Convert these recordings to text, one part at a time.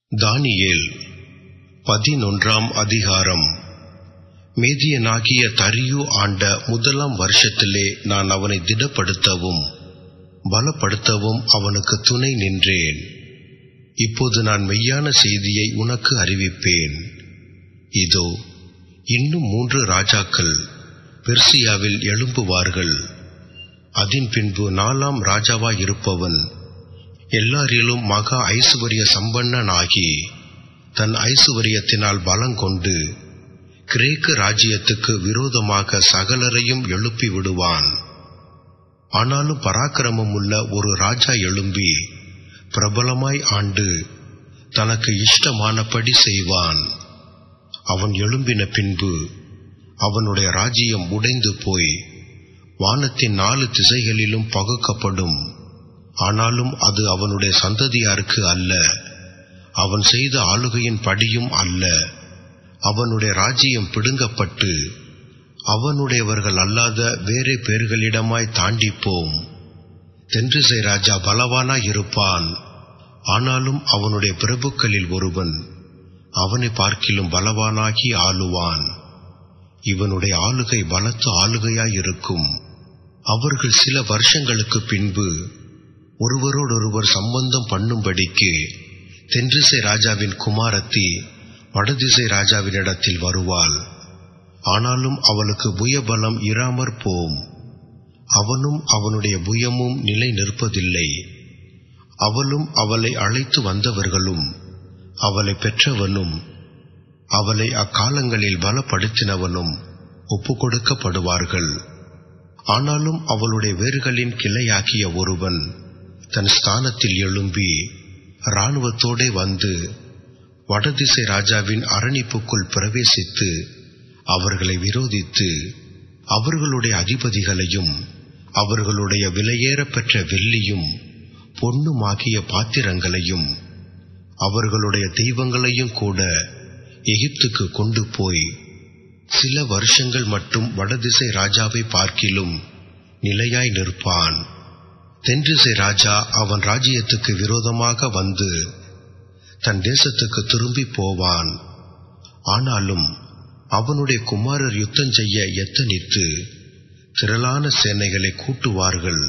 தானியேல் பதினொன்றாம் அதிகாரம் மேதியனாகிய தரியு ஆண்ட முதலாம் வருஷத்திலே நான் அவனை திடப்படுத்தவும் பலப்படுத்தவும் அவனுக்கு துணை நின்றேன் இப்போது நான் மெய்யான செய்தியை உனக்கு அறிவிப்பேன் இதோ இன்னும் மூன்று ராஜாக்கள் பெர்சியாவில் எழும்புவார்கள் அதின் பின்பு நாலாம் ராஜாவாயிருப்பவன் எல்லாரிலும் மகா ஐசுவரிய சம்பன்னனாகி தன் ஐசுவரியத்தினால் பலங்கொண்டு கிரேக்கு ராஜ்யத்துக்கு விரோதமாக சகலரையும் எழுப்பி விடுவான் ஆனாலும் பராக்கிரமம் உள்ள ஒரு ராஜா எழும்பி பிரபலமாய் ஆண்டு தனக்கு இஷ்டமானபடி செய்வான் அவன் எழும்பின பின்பு அவனுடைய ராஜ்யம் உடைந்து போய் வானத்தின் நாலு திசைகளிலும் பகுக்கப்படும் ஆனாலும் அது அவனுடைய சந்ததியாருக்கு அல்ல அவன் செய்த ஆளுகையின் படியும் அல்ல அவனுடைய ராஜ்யம் பிடுங்கப்பட்டு அவனுடையவர்கள் அல்லாத வேறே பேர்களிடமாய் தாண்டிப்போம் தென்றிசை ராஜா பலவானாய் இருப்பான் ஆனாலும் அவனுடைய பிரபுக்களில் ஒருவன் அவனை பார்க்கிலும் பலவானாகி ஆளுவான் இவனுடைய ஆளுகை பலத்த ஆளுகையாயிருக்கும் அவர்கள் சில வருஷங்களுக்கு பின்பு ஒருவரோடொருவர் சம்பந்தம் பண்ணும்படிக்கு தென்றிசை ராஜாவின் குமாரத்தி வடதிசை ராஜாவினிடத்தில் வருவாள் ஆனாலும் அவளுக்கு புயபலம் இராமற் போம் அவனும் அவனுடைய புயமும் நிலை நிற்பதில்லை அவளும் அவளை அழைத்து வந்தவர்களும் அவளை பெற்றவனும் அவளை அக்காலங்களில் பலப்படுத்தினவனும் ஒப்புக்கொடுக்கப்படுவார்கள் ஆனாலும் அவளுடைய வேர்களின் கிளையாக்கிய ஒருவன் தன் ஸ்தானத்தில் எழும்பி இராணுவத்தோடே வந்து வடதிசை ராஜாவின் அரணிப்புக்குள் பிரவேசித்து அவர்களை விரோதித்து அவர்களுடைய அதிபதிகளையும் அவர்களுடைய விலையேற பெற்ற வெள்ளியும் பொன்னுமாகிய பாத்திரங்களையும் அவர்களுடைய தெய்வங்களையும் கூட எகிப்துக்கு கொண்டு போய் சில வருஷங்கள் மட்டும் வடதிசை ராஜாவை பார்க்கிலும் நிலையாய் நிற்பான் தென்திசை ராஜா அவன் ராஜ்யத்துக்கு விரோதமாக வந்து தன் தேசத்துக்கு திரும்பி போவான் ஆனாலும் அவனுடைய குமாரர் யுத்தம் செய்ய எத்தனித்து திரளான சேனைகளை கூட்டுவார்கள்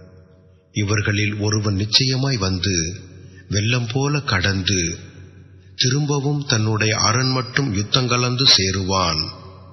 இவர்களில் ஒருவன் நிச்சயமாய் வந்து வெள்ளம் போல கடந்து திரும்பவும் தன்னுடைய அரண் மட்டும் யுத்தங்கலந்து சேருவான்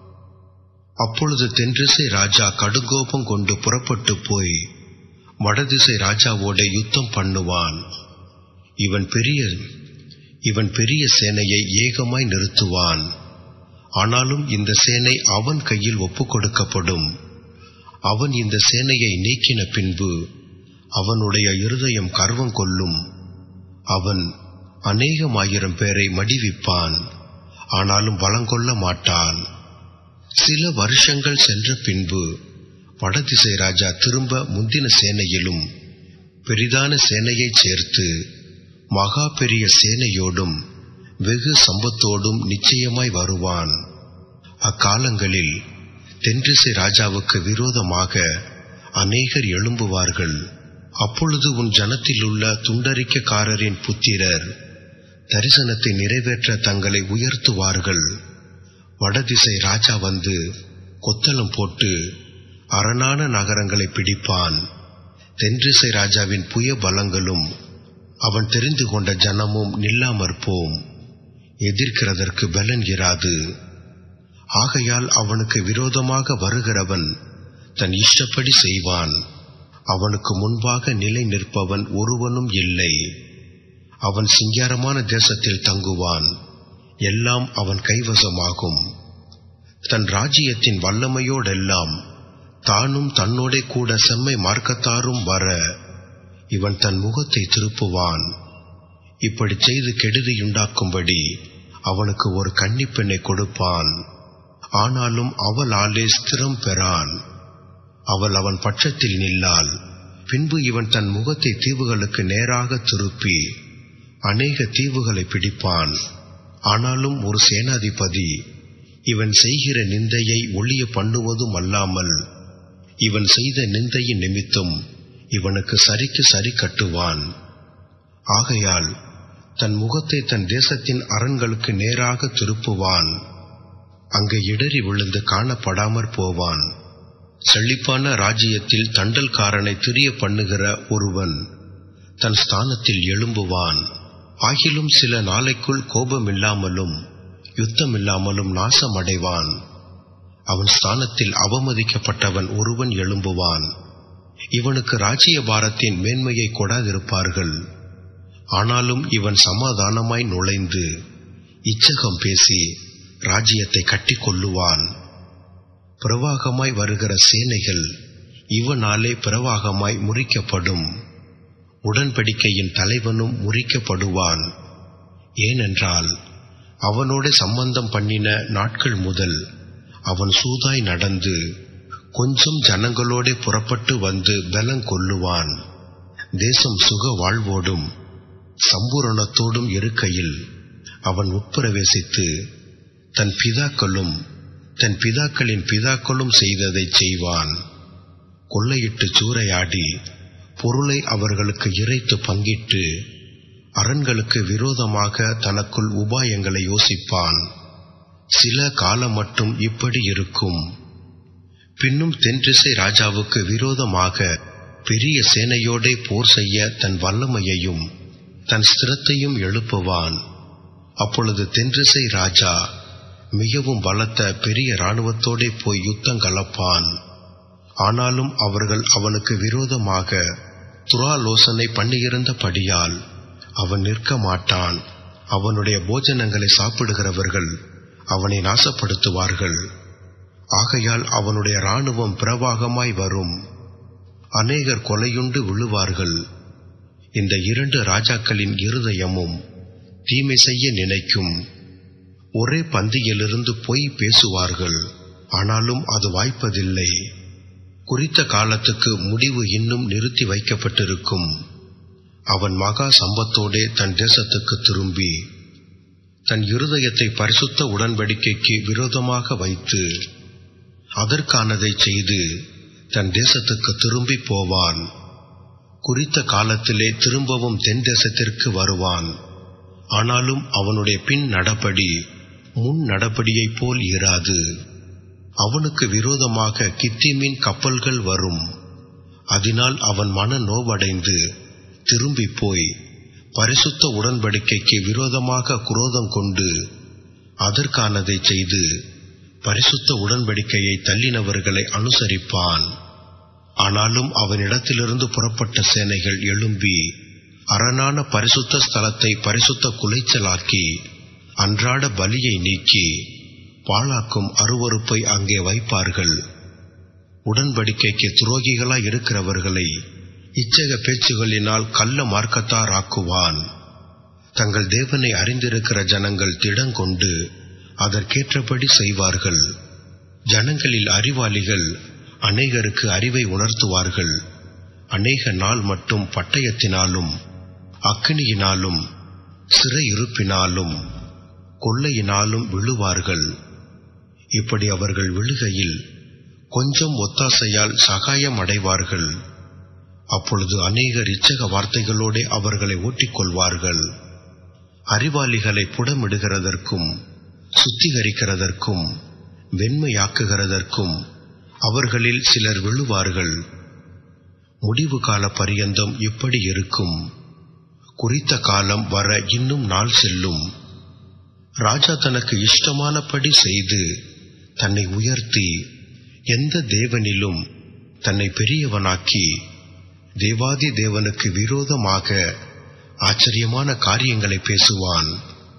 அப்பொழுது தென்றிசை ராஜா கடுங்கோபம் கொண்டு புறப்பட்டு போய் வடதிசை ராஜாவோட யுத்தம் பண்ணுவான் இவன் பெரிய இவன் பெரிய சேனையை ஏகமாய் நிறுத்துவான் ஆனாலும் இந்த சேனை அவன் கையில் ஒப்புக் கொடுக்கப்படும் அவன் இந்த சேனையை நீக்கின பின்பு அவனுடைய இருதயம் கர்வம் கொள்ளும் அவன் அநேகமாயிரம் பேரை மடிவிப்பான் ஆனாலும் பலங்கொள்ள மாட்டான் சில வருஷங்கள் சென்ற பின்பு வடதிசை ராஜா திரும்ப முந்தின சேனையிலும் பெரிதான சேனையைச் சேர்த்து மகா பெரிய சேனையோடும் வெகு சம்பத்தோடும் நிச்சயமாய் வருவான் அக்காலங்களில் தென்றிசை ராஜாவுக்கு விரோதமாக அநேகர் எழும்புவார்கள் அப்பொழுது உன் ஜனத்திலுள்ள துண்டரிக்கக்காரரின் புத்திரர் தரிசனத்தை நிறைவேற்ற தங்களை உயர்த்துவார்கள் வடதிசை ராஜா வந்து கொத்தளம் போட்டு அரணான நகரங்களை பிடிப்பான் தென்றிசை ராஜாவின் புய பலங்களும் அவன் தெரிந்து கொண்ட ஜனமும் நில்லாமற்போம் எதிர்க்கிறதற்கு பலன் இராது ஆகையால் அவனுக்கு விரோதமாக வருகிறவன் தன் இஷ்டப்படி செய்வான் அவனுக்கு முன்பாக நிலை நிற்பவன் ஒருவனும் இல்லை அவன் சிங்காரமான தேசத்தில் தங்குவான் எல்லாம் அவன் கைவசமாகும் தன் ராஜ்யத்தின் வல்லமையோடெல்லாம் தானும் தன்னோடே கூட செம்மை மார்க்கத்தாரும் வர இவன் தன் முகத்தை திருப்புவான் இப்படி செய்து கெடுதியுண்டாக்கும்படி அவனுக்கு ஒரு கன்னிப்பெண்ணை கொடுப்பான் ஆனாலும் அவள் ஆளே ஸ்திரம் பெறான் அவள் அவன் பட்சத்தில் நில்லாள் பின்பு இவன் தன் முகத்தை தீவுகளுக்கு நேராக திருப்பி அநேக தீவுகளை பிடிப்பான் ஆனாலும் ஒரு சேனாதிபதி இவன் செய்கிற நிந்தையை ஒளிய பண்ணுவதும் அல்லாமல் இவன் செய்த நிந்தையின் நிமித்தம் இவனுக்கு சரிக்கு சரி கட்டுவான் ஆகையால் தன் முகத்தை தன் தேசத்தின் அரண்களுக்கு நேராக திருப்புவான் அங்கே இடறி விழுந்து காணப்படாமற் போவான் செழிப்பான ராஜ்யத்தில் தண்டல்காரனை திரிய பண்ணுகிற ஒருவன் தன் ஸ்தானத்தில் எழும்புவான் ஆகிலும் சில நாளைக்குள் கோபமில்லாமலும் யுத்தமில்லாமலும் நாசமடைவான் அவன் ஸ்தானத்தில் அவமதிக்கப்பட்டவன் ஒருவன் எழும்புவான் இவனுக்கு ராஜ்ய பாரத்தின் மேன்மையை கொடாதிருப்பார்கள் ஆனாலும் இவன் சமாதானமாய் நுழைந்து இச்சகம் பேசி ராஜ்யத்தை கட்டிக் கொள்ளுவான் பிரவாகமாய் வருகிற சேனைகள் இவனாலே பிரவாகமாய் முறிக்கப்படும் உடன்படிக்கையின் தலைவனும் முறிக்கப்படுவான் ஏனென்றால் அவனோட சம்பந்தம் பண்ணின நாட்கள் முதல் அவன் சூதாய் நடந்து கொஞ்சம் ஜனங்களோட புறப்பட்டு வந்து பலம் கொள்ளுவான் தேசம் சுக வாழ்வோடும் சம்பூரணத்தோடும் இருக்கையில் அவன் உட்பிரவேசித்து தன் பிதாக்களும் தன் பிதாக்களின் பிதாக்களும் செய்ததை செய்வான் கொள்ளையிட்டு சூறையாடி பொருளை அவர்களுக்கு இறைத்து பங்கிட்டு அரண்களுக்கு விரோதமாக தனக்குள் உபாயங்களை யோசிப்பான் சில காலம் மட்டும் இப்படி இருக்கும் பின்னும் தென்றிசை ராஜாவுக்கு விரோதமாக பெரிய சேனையோடே போர் செய்ய தன் வல்லமையையும் தன் ஸ்திரத்தையும் எழுப்புவான் அப்பொழுது தென்றிசை ராஜா மிகவும் பலத்த பெரிய இராணுவத்தோடே போய் யுத்தம் கலப்பான் ஆனாலும் அவர்கள் அவனுக்கு விரோதமாக துராலோசனை பண்ணியிருந்தபடியால் அவன் நிற்க மாட்டான் அவனுடைய போஜனங்களை சாப்பிடுகிறவர்கள் அவனை நாசப்படுத்துவார்கள் ஆகையால் அவனுடைய இராணுவம் பிரவாகமாய் வரும் அநேகர் கொலையுண்டு விழுவார்கள் இந்த இரண்டு ராஜாக்களின் இருதயமும் தீமை செய்ய நினைக்கும் ஒரே பந்தியிலிருந்து பொய் பேசுவார்கள் ஆனாலும் அது வாய்ப்பதில்லை குறித்த காலத்துக்கு முடிவு இன்னும் நிறுத்தி வைக்கப்பட்டிருக்கும் அவன் மகா சம்பத்தோடே தன் தேசத்துக்கு திரும்பி தன் இருதயத்தை பரிசுத்த உடன்படிக்கைக்கு விரோதமாக வைத்து அதற்கானதை செய்து தன் தேசத்துக்கு திரும்பி போவான் குறித்த காலத்திலே திரும்பவும் தென் தேசத்திற்கு வருவான் ஆனாலும் அவனுடைய பின் நடபடி முன் நடபடியைப் போல் இராது அவனுக்கு விரோதமாக கித்திமின் கப்பல்கள் வரும் அதனால் அவன் மன நோவடைந்து திரும்பி போய் பரிசுத்த உடன்படிக்கைக்கு விரோதமாக குரோதம் கொண்டு அதற்கானதை செய்து பரிசுத்த உடன்படிக்கையை தள்ளினவர்களை அனுசரிப்பான் ஆனாலும் அவனிடத்திலிருந்து புறப்பட்ட சேனைகள் எழும்பி அரணான பரிசுத்த ஸ்தலத்தை பரிசுத்த குலைச்சலாக்கி அன்றாட பலியை நீக்கி பாழாக்கும் அருவறுப்பை அங்கே வைப்பார்கள் உடன்படிக்கைக்கு துரோகிகளாய் இருக்கிறவர்களை இச்சக பேச்சுகளினால் கள்ள மார்க்கத்தார் ஆக்குவான் தங்கள் தேவனை அறிந்திருக்கிற ஜனங்கள் திடங்கொண்டு அதற்கேற்றபடி செய்வார்கள் ஜனங்களில் அறிவாளிகள் அநேகருக்கு அறிவை உணர்த்துவார்கள் அநேக நாள் மட்டும் பட்டயத்தினாலும் அக்கினியினாலும் சிறையிருப்பினாலும் கொள்ளையினாலும் விழுவார்கள் இப்படி அவர்கள் விழுகையில் கொஞ்சம் ஒத்தாசையால் சகாயம் அடைவார்கள் அப்பொழுது அநேகர் இச்சக வார்த்தைகளோடே அவர்களை ஓட்டிக்கொள்வார்கள் அறிவாளிகளை புடமிடுகிறதற்கும் சுத்திகரிக்கிறதற்கும் வெண்மையாக்குகிறதற்கும் அவர்களில் சிலர் விழுவார்கள் முடிவு கால பரியந்தம் இப்படி இருக்கும் குறித்த காலம் வர இன்னும் நாள் செல்லும் ராஜா தனக்கு இஷ்டமானபடி செய்து தன்னை உயர்த்தி எந்த தேவனிலும் தன்னை பெரியவனாக்கி தேவாதி தேவனுக்கு விரோதமாக ஆச்சரியமான காரியங்களை பேசுவான்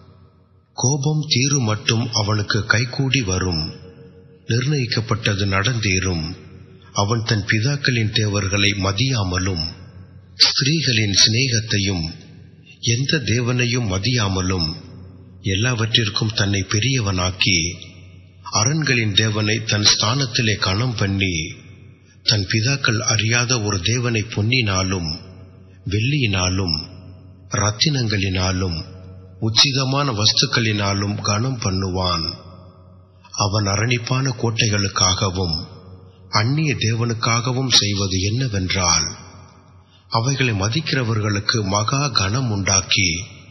கோபம் தீரு மட்டும் அவனுக்கு கைகூடி வரும் நிர்ணயிக்கப்பட்டது நடந்தேறும் அவன் தன் பிதாக்களின் தேவர்களை மதியாமலும் ஸ்திரீகளின் சிநேகத்தையும் எந்த தேவனையும் மதியாமலும் எல்லாவற்றிற்கும் தன்னை பெரியவனாக்கி அரண்களின் தேவனை தன் ஸ்தானத்திலே கணம் பண்ணி தன் பிதாக்கள் அறியாத ஒரு தேவனை பொன்னினாலும் வெள்ளியினாலும் ரத்தினங்களினாலும் உச்சிதமான வஸ்துக்களினாலும் கனம் பண்ணுவான் அவன் அரணிப்பான கோட்டைகளுக்காகவும் அந்நிய தேவனுக்காகவும் செய்வது என்னவென்றால் அவைகளை மதிக்கிறவர்களுக்கு மகா கனம் உண்டாக்கி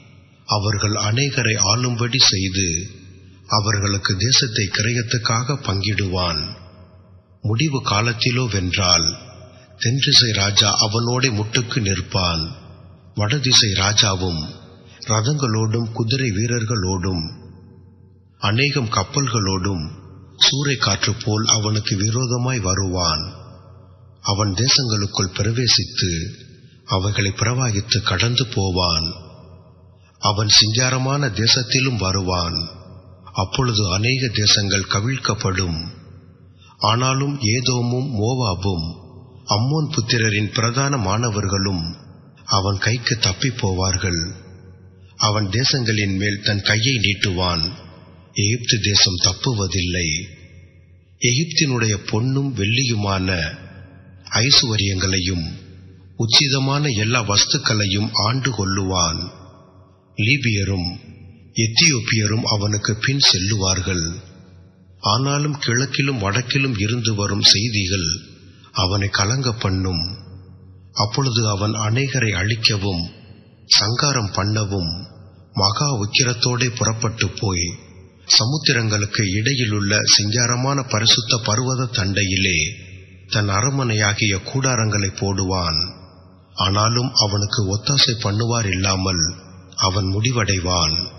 அவர்கள் அநேகரை ஆளும்படி செய்து அவர்களுக்கு தேசத்தை கிரயத்துக்காக பங்கிடுவான் முடிவு காலத்திலோ வென்றால் தென்திசை ராஜா அவனோடே முட்டுக்கு நிற்பான் வடதிசை ராஜாவும் ரதங்களோடும் குதிரை வீரர்களோடும் அநேகம் கப்பல்களோடும் சூறை காற்று போல் அவனுக்கு விரோதமாய் வருவான் அவன் தேசங்களுக்குள் பிரவேசித்து அவைகளை பிரவாகித்து கடந்து போவான் அவன் சிங்காரமான தேசத்திலும் வருவான் அப்பொழுது அநேக தேசங்கள் கவிழ்க்கப்படும் ஆனாலும் ஏதோமும் மோவாபும் அம்மோன் புத்திரரின் பிரதான மாணவர்களும் அவன் கைக்கு தப்பிப் போவார்கள் அவன் தேசங்களின் மேல் தன் கையை நீட்டுவான் எகிப்து தேசம் தப்புவதில்லை எகிப்தினுடைய பொன்னும் வெள்ளியுமான ஐசுவரியங்களையும் உச்சிதமான எல்லா வஸ்துக்களையும் ஆண்டு கொள்ளுவான் லீபியரும் எத்தியோப்பியரும் அவனுக்கு பின் செல்லுவார்கள் ஆனாலும் கிழக்கிலும் வடக்கிலும் இருந்து வரும் செய்திகள் அவனை கலங்க பண்ணும் அப்பொழுது அவன் அநேகரை அழிக்கவும் சங்காரம் பண்ணவும் மகா உக்கிரத்தோடே புறப்பட்டு போய் சமுத்திரங்களுக்கு இடையிலுள்ள சிங்காரமான பரிசுத்த பர்வத தண்டையிலே தன் அரமனையாகிய கூடாரங்களை போடுவான் ஆனாலும் அவனுக்கு ஒத்தாசை பண்ணுவார் இல்லாமல் அவன் முடிவடைவான்